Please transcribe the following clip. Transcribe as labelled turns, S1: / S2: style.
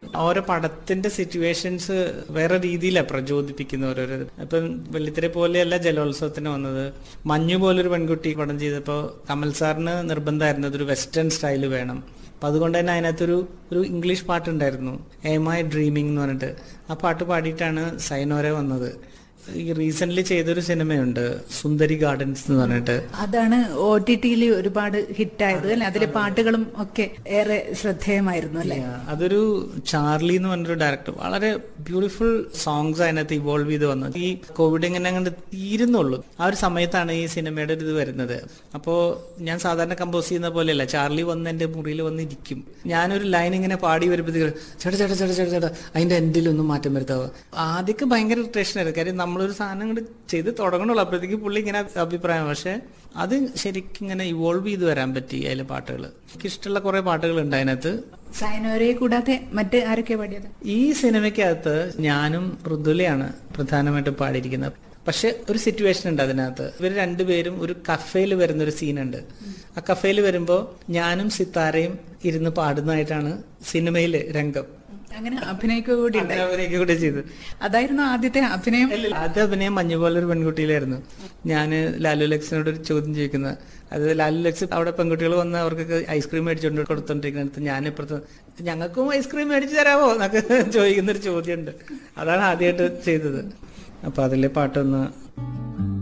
S1: ഓരോ പടത്തിന്റെ സിറ്റുവേഷൻസ് വേറെ രീതിയിലാണ് പ്രചോദിപ്പിക്കുന്ന ഓരോരോ ഇപ്പം വെള്ളിത്തിര പോലെയല്ല ജലോത്സവത്തിന് വന്നത് മഞ്ഞു പോലൊരു പെൺകുട്ടി പടം ചെയ്തപ്പോൾ കമൽ സാറിന് നിർബന്ധമായിരുന്നു അതൊരു വെസ്റ്റേൺ സ്റ്റൈൽ വേണം അപ്പൊ അതുകൊണ്ട് തന്നെ അതിനകത്തൊരു ഒരു ഇംഗ്ലീഷ് പാട്ടുണ്ടായിരുന്നു എം ഐ ഡ്രീമിംഗ് എന്ന് പറഞ്ഞിട്ട് ആ പാട്ട് പാടിയിട്ടാണ് സൈനോര വന്നത് ഈ റീസെന്റ് ചെയ്തൊരു സിനിമയുണ്ട് സുന്ദരി ഗാർഡൻസ് എന്ന് പറഞ്ഞിട്ട്
S2: അതാണ് ഒ ടി ടിയിൽ ഒരുപാട് ഹിറ്റായത് അല്ലെ അതിലെ പാട്ടുകളും ഒക്കെ ഏറെ ശ്രദ്ധേയമായിരുന്നു അല്ലെ
S1: Yeah, അതൊരു ചാർലി എന്ന് പറഞ്ഞൊരു ഡയറക്ടർ വളരെ ബ്യൂട്ടിഫുൾ സോങ്സ് അതിനകത്ത് ഇവോൾവ് ചെയ്ത് വന്നത് ഈ കോവിഡ് ഇങ്ങനെ അങ്ങോട്ട് തീരുന്നുള്ളൂ ആ ഒരു സമയത്താണ് ഈ സിനിമയുടെ ഒരു ഇത് വരുന്നത് അപ്പോൾ ഞാൻ സാധാരണ കമ്പോസ് ചെയ്യുന്ന പോലെയല്ല ചാർലി വന്ന് എൻ്റെ മുറിയിൽ വന്നിരിക്കും ഞാനൊരു ലൈൻ ഇങ്ങനെ പാടി വരുമ്പോഴത്തേക്ക് ചേട്ടാ ചേട്ടാ ചേട്ടാ ചേട്ടാ ചേട്ടാ അതിന്റെ എൻഡിലൊന്നും മാറ്റം വരുത്താവോ ആദ്യമൊക്കെ ഭയങ്കര ഇറിറ്റേഷൻ ആയിരുന്നു കാര്യം നമ്മളൊരു സാധനം ഇങ്ങോട്ട് ചെയ്ത് തുടങ്ങണുള്ളൂ അപ്പോഴത്തേക്ക് പുള്ളി ഇങ്ങനെ അഭിപ്രായം പക്ഷെ അത് ശരിക്കും ഇങ്ങനെ ഇവോൾവ് ചെയ്ത് വരാൻ പറ്റി അതിലെ പാട്ടുകൾ എനിക്കിഷ്ടമുള്ള കുറെ പാട്ടുകളുണ്ട് അതിനകത്ത്
S2: സൈനോരയെ കൂടാതെ മറ്റ് ആരൊക്കെ പാടിയത്
S1: ഈ സിനിമയ്ക്കകത്ത് ഞാനും മൃദുലയാണ് പ്രധാനമായിട്ടും പാടിയിരിക്കുന്നത് പക്ഷെ ഒരു സിറ്റുവേഷൻ ഉണ്ട് അതിനകത്ത് ഇവർ രണ്ടുപേരും ഒരു കഫേയിൽ വരുന്ന ഒരു സീനുണ്ട് ആ കഫേയിൽ വരുമ്പോൾ ഞാനും സിത്താരയും ഇരുന്ന് പാടുന്നതായിട്ടാണ് സിനിമയിലെ രംഗം
S2: അങ്ങനെ അഭിനയിക്കുക കൂടി ഉണ്ടായി
S1: അവരെയൊക്കെ കൂടെ ചെയ്ത്
S2: അതായിരുന്നു ആദ്യത്തെ അഭിനയം
S1: അത് അഭിനയം മഞ്ഞ പോലൊരു പെൺകുട്ടിയിലായിരുന്നു ഞാൻ ലാലു ലക്സിനോട് ഒരു ചോദ്യം ചോദിക്കുന്നത് അത് ലാലു ലക്സ് അവിടെ പെൺകുട്ടികൾ വന്ന് അവർക്കൊക്കെ ഐസ്ക്രീം മേടിച്ചുകൊണ്ട് കൊടുത്തോണ്ടിരിക്കുന്നിടത്ത് ഞാൻ ഇപ്പുറത്ത് ഞങ്ങൾക്കും ഐസ്ക്രീം മേടിച്ചു തരാമോ എന്നൊക്കെ ചോദിക്കുന്നൊരു ചോദ്യമുണ്ട് അതാണ് ആദ്യമായിട്ട് ചെയ്തത് അപ്പൊ അതിലെ പാട്ടൊന്ന്